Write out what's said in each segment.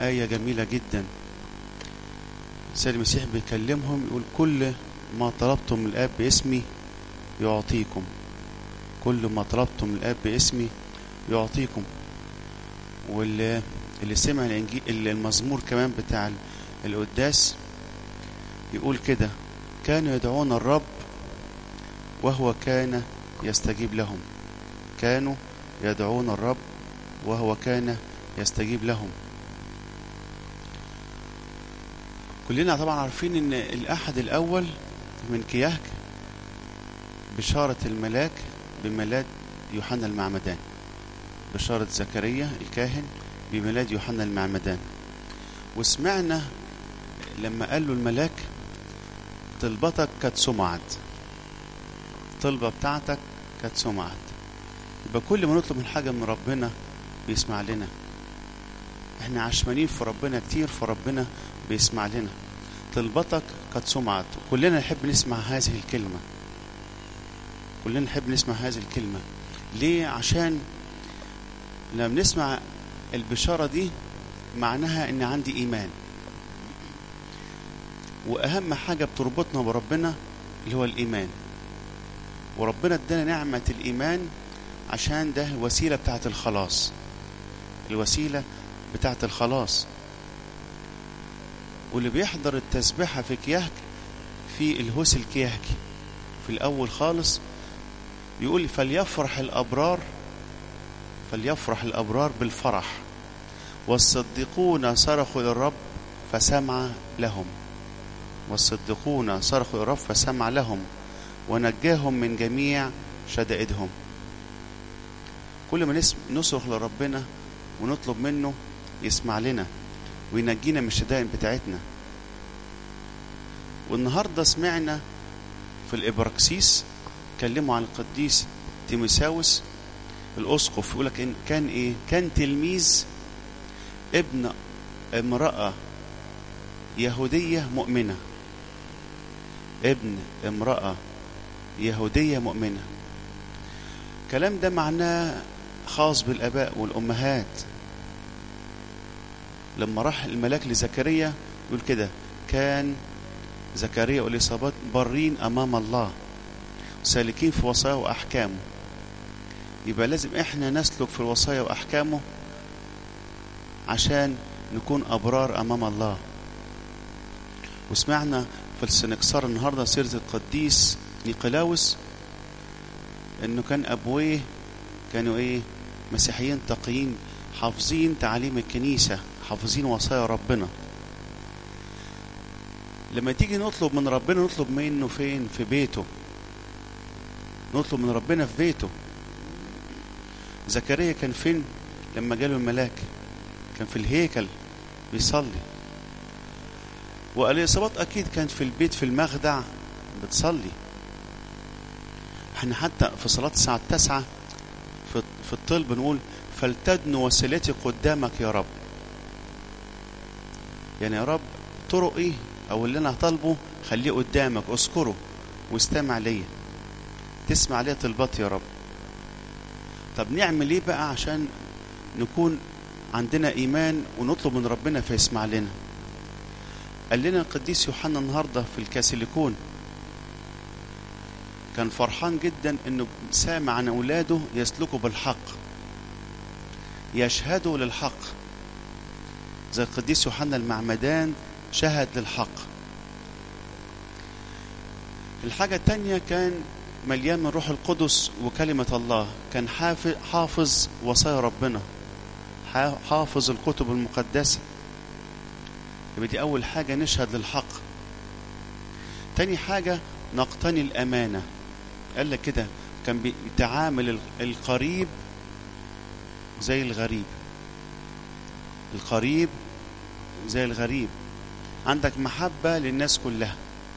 آية جميلة جدا سيد المسيح بيكلمهم يقول كل ما طلبتم من الآب باسمي يعطيكم كل ما طلبتم من الآب باسمي يعطيكم واللي اللي سمع الإنجيل المزمور كمان بتاع القداس يقول كده كانوا يدعون الرب وهو كان يستجيب لهم كانوا يدعون الرب وهو كان يستجيب لهم كلنا طبعا عارفين ان الاحد الاول من كياهك بشارة الملاك بميلاد يوحنا المعمدان بشارة زكريا الكاهن بميلاد يوحنا المعمدان وسمعنا لما قال له الملاك طلبتك قد سمعت الطلبة بتاعتك قد سمعت يبقى كل ما نطلب من حاجة من ربنا بيسمع لنا احنا عشمانين في ربنا كتير فربنا بيسمع لنا طلبتك قد سمعت كلنا نحب نسمع هذه الكلمة كلنا نحب نسمع هذه الكلمة ليه عشان لما بنسمع البشارة دي معناها ان عندي ايمان واهم حاجة بتربطنا بربنا اللي هو الايمان وربنا ادانا نعمة الايمان عشان ده الوسيلة بتاعت الخلاص الوسيلة بتاعت الخلاص واللي بيحضر التسبيحة في كياهك في الهوس الكياهكي في الأول خالص يقول فليفرح الأبرار فليفرح الأبرار بالفرح والصديقون صرخوا للرب فسمع لهم والصديقون صرخوا للرب فسمع لهم ونجاهم من جميع شدائدهم كل ما نصرخ لربنا ونطلب منه يسمع لنا وينجينا من الشدائد بتاعتنا والنهاردة سمعنا في الإبراكسيس كلموا عن القديس تيموساوس الأسقف يقول لك إن كان إيه كان تلميذ ابن امرأة يهودية مؤمنة ابن امرأة يهودية مؤمنة الكلام ده معناه خاص بالآباء والأمهات لما راح الملاك لزكريا يقول كده كان زكريا والإصابات برين أمام الله سالكين في وصاياه وأحكامه يبقى لازم إحنا نسلك في الوصايا وأحكامه عشان نكون أبرار أمام الله وسمعنا في السنكسار النهاردة سيرة القديس نيقلاوس إنه كان أبويه كانوا إيه مسيحيين تقيين حافظين تعاليم الكنيسة حافظين وصايا ربنا لما تيجي نطلب من ربنا نطلب منه فين في بيته نطلب من ربنا في بيته زكريا كان فين لما جاله الملاك كان في الهيكل بيصلي والإصابات أكيد كانت في البيت في المخدع بتصلي احنا حتى في صلاة الساعة التاسعة في, في الطلب بنقول فلتدن وسيلتي قدامك يا رب يعني يا رب طرقي او اللي انا طالبه خليه قدامك اذكره واستمع ليا تسمع ليا طلباتي يا رب طب نعمل ايه بقى عشان نكون عندنا ايمان ونطلب من ربنا فيسمع لنا قال لنا القديس يوحنا النهارده في الكاسيليكون كان فرحان جدا انه سامع عن اولاده يسلكوا بالحق يشهدوا للحق زي القديس يوحنا المعمدان شهد للحق الحاجة التانية كان مليان من روح القدس وكلمة الله كان حافظ وصايا ربنا حافظ الكتب المقدسة يبقى دي أول حاجة نشهد للحق تاني حاجة نقتني الأمانة قال لك كده كان بيتعامل القريب زي الغريب القريب زي الغريب عندك محبة للناس كلها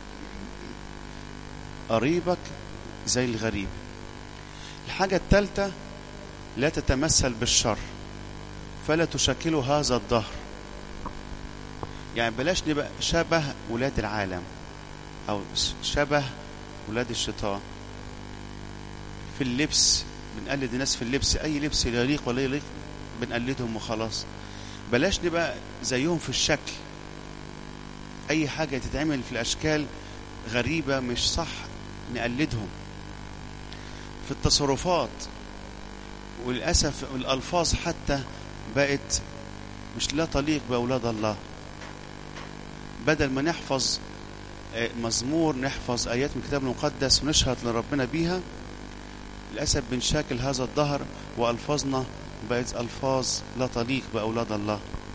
قريبك زي الغريب الحاجة الثالثة لا تتمثل بالشر فلا تشكلوا هذا الظهر يعني بلاش نبقى شبه ولاد العالم أو شبه ولاد الشيطان في اللبس بنقلد الناس في اللبس أي لبس يليق ولا يليق بنقلدهم وخلاص بلاش نبقى زيهم في الشكل اي حاجة تتعمل في الاشكال غريبة مش صح نقلدهم في التصرفات وللأسف الألفاظ حتى بقت مش لا تليق بأولاد الله بدل ما نحفظ مزمور نحفظ آيات من الكتاب المقدس ونشهد لربنا بيها للأسف بنشاكل هذا الظهر وألفاظنا بقت ألفاظ لا تليق بأولاد الله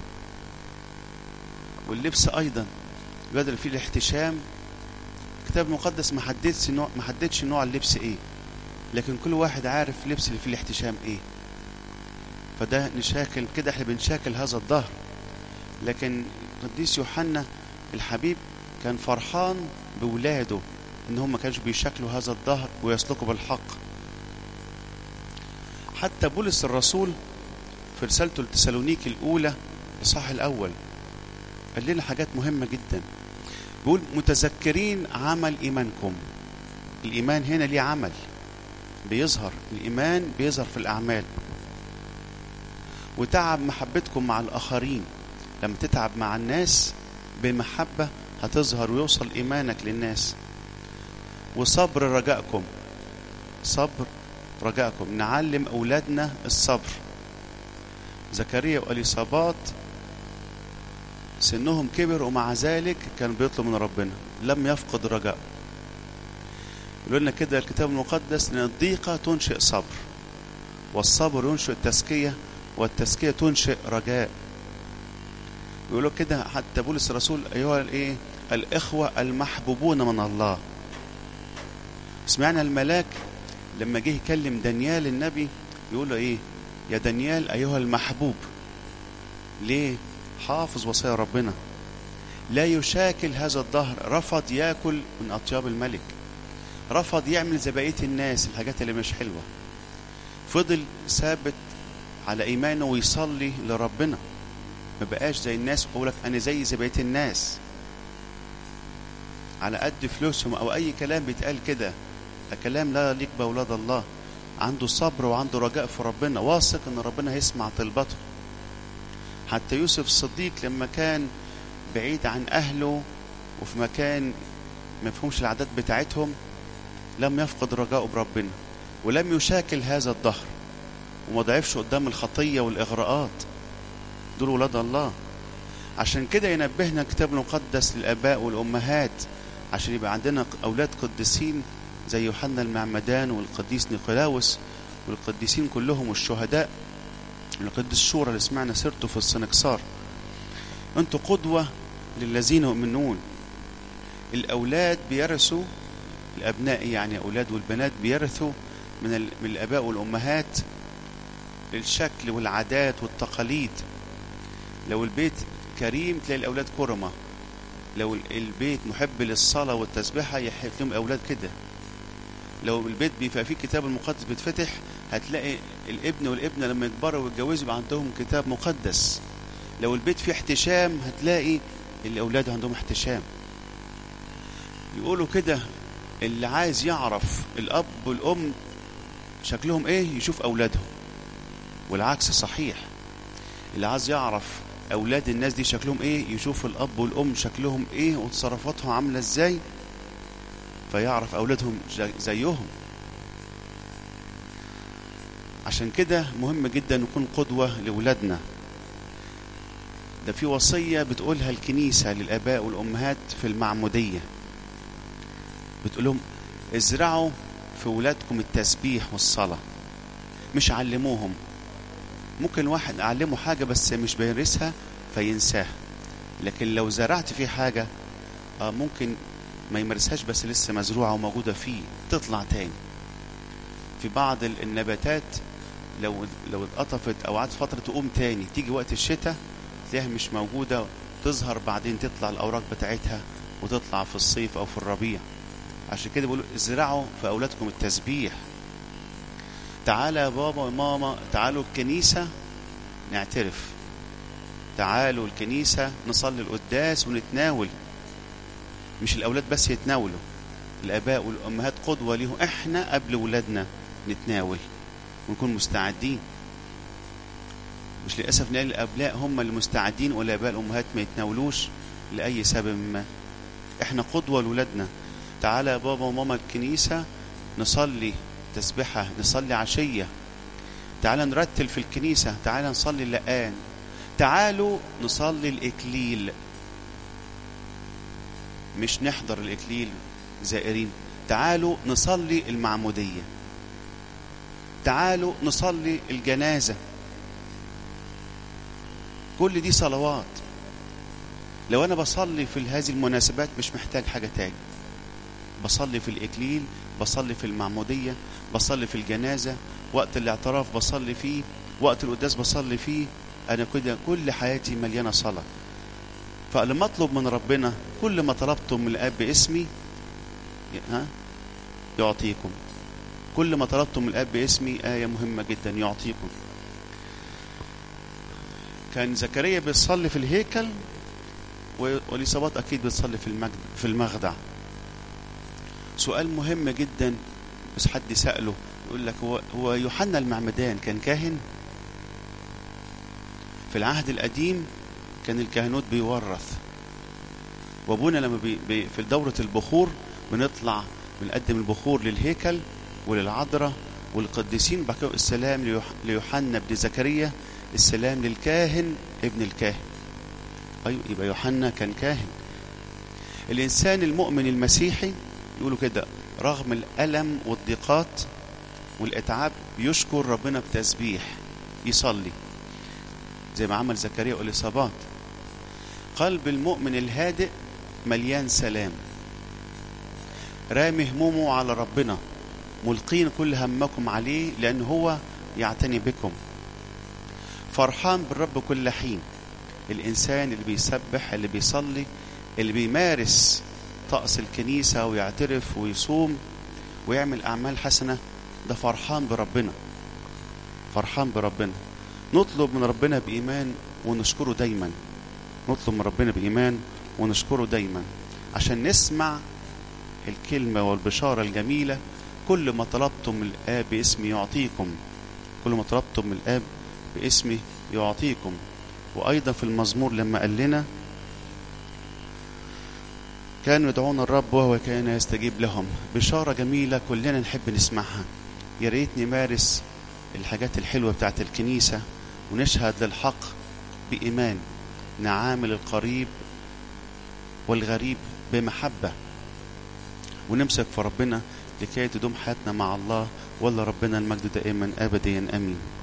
واللبس أيضا بدل فيه الاحتشام الكتاب المقدس ما حددش نوع ما حددش نوع اللبس ايه لكن كل واحد عارف اللبس اللي فيه الاحتشام ايه فده نشاكل كده احنا بنشاكل هذا الظهر لكن القديس يوحنا الحبيب كان فرحان بولاده ان هم ما كانش بيشكلوا هذا الظهر ويسلكوا بالحق حتى بولس الرسول في رسالته لتسالونيكي الاولى الاصحاح الاول قال لنا حاجات مهمه جدا بيقول متذكرين عمل ايمانكم الايمان هنا ليه عمل بيظهر الايمان بيظهر في الاعمال وتعب محبتكم مع الاخرين لما تتعب مع الناس بمحبه هتظهر ويوصل ايمانك للناس وصبر رجائكم صبر رجائكم نعلم اولادنا الصبر زكريا واليصابات سنهم كبر ومع ذلك كان بيطلب من ربنا لم يفقد رجاء يقول لنا كده الكتاب المقدس ان الضيقه تنشئ صبر والصبر ينشئ تزكيه والتزكيه تنشئ رجاء يقولوا كده حتى بولس الرسول ايها الايه الاخوه المحبوبون من الله سمعنا الملاك لما جه يكلم دانيال النبي يقول له ايه يا دانيال ايها المحبوب ليه حافظ وصايا ربنا لا يشاكل هذا الظهر رفض ياكل من اطياب الملك رفض يعمل زي بقيه الناس الحاجات اللي مش حلوه فضل ثابت على ايمانه ويصلي لربنا ما بقاش زي الناس ويقول لك انا زي زي بقيه الناس على قد فلوسهم او اي كلام بيتقال كده ده كلام لا يليق باولاد الله عنده صبر وعنده رجاء في ربنا واثق ان ربنا هيسمع طلبته حتى يوسف الصديق لما كان بعيد عن اهله وفي مكان ما فهمش العادات بتاعتهم لم يفقد رجاءه بربنا ولم يشاكل هذا الظهر وما ضعفش قدام الخطيه والاغراءات دول ولاد الله عشان كده ينبهنا الكتاب المقدس للاباء والامهات عشان يبقى عندنا اولاد قديسين زي يوحنا المعمدان والقديس نيقولاوس والقديسين كلهم والشهداء القديس شورى اللي سمعنا سيرته في السنكسار انتوا قدوة للذين يؤمنون الأولاد بيرثوا الأبناء يعني أولاد والبنات بيرثوا من, ال... من الآباء والأمهات الشكل والعادات والتقاليد لو البيت كريم تلاقي الأولاد كرمة لو البيت محب للصلاة والتسبيحة يحب لهم أولاد كده لو البيت بيبقى فيه كتاب المقدس بيتفتح هتلاقي الابن والابنة لما يكبروا ويتجوزوا يبقى عندهم كتاب مقدس لو البيت فيه احتشام هتلاقي الأولاد عندهم احتشام يقولوا كده اللي عايز يعرف الأب والأم شكلهم ايه يشوف أولادهم والعكس صحيح اللي عايز يعرف أولاد الناس دي شكلهم ايه يشوف الأب والأم شكلهم ايه وتصرفاتهم عاملة ازاي فيعرف أولادهم زيهم عشان كده مهم جدا نكون قدوة لأولادنا ده في وصية بتقولها الكنيسة للآباء والأمهات في المعمودية بتقول لهم ازرعوا في ولادكم التسبيح والصلاة مش علموهم ممكن واحد أعلمه حاجة بس مش بيرسها فينساها لكن لو زرعت فيه حاجة آه ممكن ما يمارسهاش بس لسه مزروعة وموجودة فيه تطلع تاني في بعض النباتات لو لو اتقطفت او قعدت فتره تقوم تاني تيجي وقت الشتاء تلاقيها مش موجوده تظهر بعدين تطلع الاوراق بتاعتها وتطلع في الصيف او في الربيع عشان كده بيقولوا ازرعوا في اولادكم التسبيح تعالى يا بابا وماما تعالوا الكنيسه نعترف تعالوا الكنيسه نصلي القداس ونتناول مش الاولاد بس يتناولوا الاباء والامهات قدوه ليهم احنا قبل ولادنا نتناول ونكون مستعدين مش للأسف نلاقي الأبناء هم المستعدين والآباء الأمهات ما يتناولوش لأي سبب ما احنا قدوة لولادنا تعالى يا بابا وماما الكنيسة نصلي تسبحة نصلي عشية تعالى نرتل في الكنيسة تعالى نصلي اللقان تعالوا نصلي الإكليل مش نحضر الإكليل زائرين تعالوا نصلي المعمودية تعالوا نصلي الجنازة كل دي صلوات لو أنا بصلي في هذه المناسبات مش محتاج حاجة تاني بصلي في الإكليل بصلي في المعمودية بصلي في الجنازة وقت الاعتراف بصلي فيه وقت القداس بصلي فيه أنا كده كل حياتي مليانة صلاة فلما أطلب من ربنا كل ما طلبتم من الآب باسمي ها يعطيكم كل ما طلبتم من الآب باسمي آية مهمة جدا يعطيكم كان زكريا بيصلي في الهيكل واليصابات أكيد بتصلي في المجد في المخدع سؤال مهم جدا بس حد سأله يقول لك هو هو يوحنا المعمدان كان كاهن في العهد القديم كان الكهنوت بيورث وابونا لما بي بي في دورة البخور بنطلع بنقدم البخور للهيكل وللعذراء والقديسين بعد كده السلام ليوحنا ابن زكريا السلام للكاهن ابن الكاهن ايوه يبقى يوحنا كان كاهن الانسان المؤمن المسيحي يقولوا كده رغم الالم والضيقات والاتعاب يشكر ربنا بتسبيح يصلي زي ما عمل زكريا والإصابات قلب المؤمن الهادئ مليان سلام رامي همومه على ربنا ملقين كل همكم عليه لأن هو يعتني بكم فرحان بالرب كل حين الإنسان اللي بيسبح اللي بيصلي اللي بيمارس طقس الكنيسة ويعترف ويصوم ويعمل أعمال حسنة ده فرحان بربنا فرحان بربنا نطلب من ربنا بإيمان ونشكره دايما نطلب من ربنا بإيمان ونشكره دايما عشان نسمع الكلمة والبشارة الجميلة كل ما طلبتم من الآب باسمي يعطيكم كل ما طلبتم من الآب باسمي يعطيكم وأيضا في المزمور لما قال لنا كانوا يدعون الرب وهو كان يستجيب لهم بشارة جميلة كلنا نحب نسمعها يا ريت نمارس الحاجات الحلوة بتاعت الكنيسة ونشهد للحق بإيمان نعامل القريب والغريب بمحبة ونمسك في ربنا لكي تدوم حياتنا مع الله ولا ربنا المجد دائما أبديا أمين